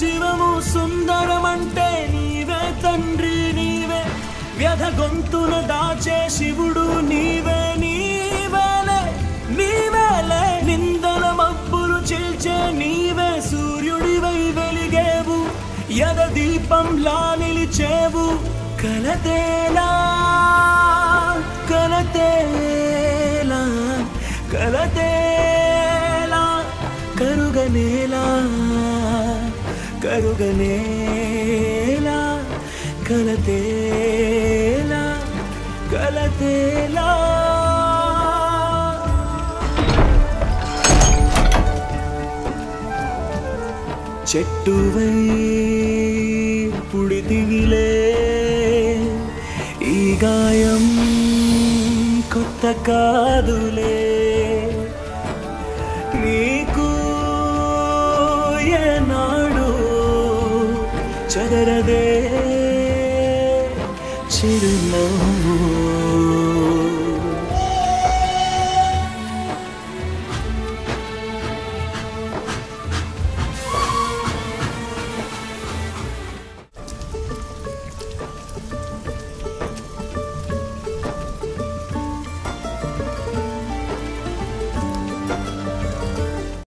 శివము సుందరమంటే నీవే తండ్రి నీవే వ్యధ గొంతున దాచే శివుడు నీవే నీవేలే నీవేలే నిందల మబ్బులు చీల్చే నీవే సూర్యుడివై వెలిగేవు యద దీపంలా నిలిచేవు కలతేలా కలతేలా కలతేలా కరుగనేలా కరుగనేలా కలతేలా కలతేలా చెట్టువై పుడితివిలే ఈ గాయం కొత్త కాదులే నీకు ఏనాడు చెదరదే చిరునవ్వు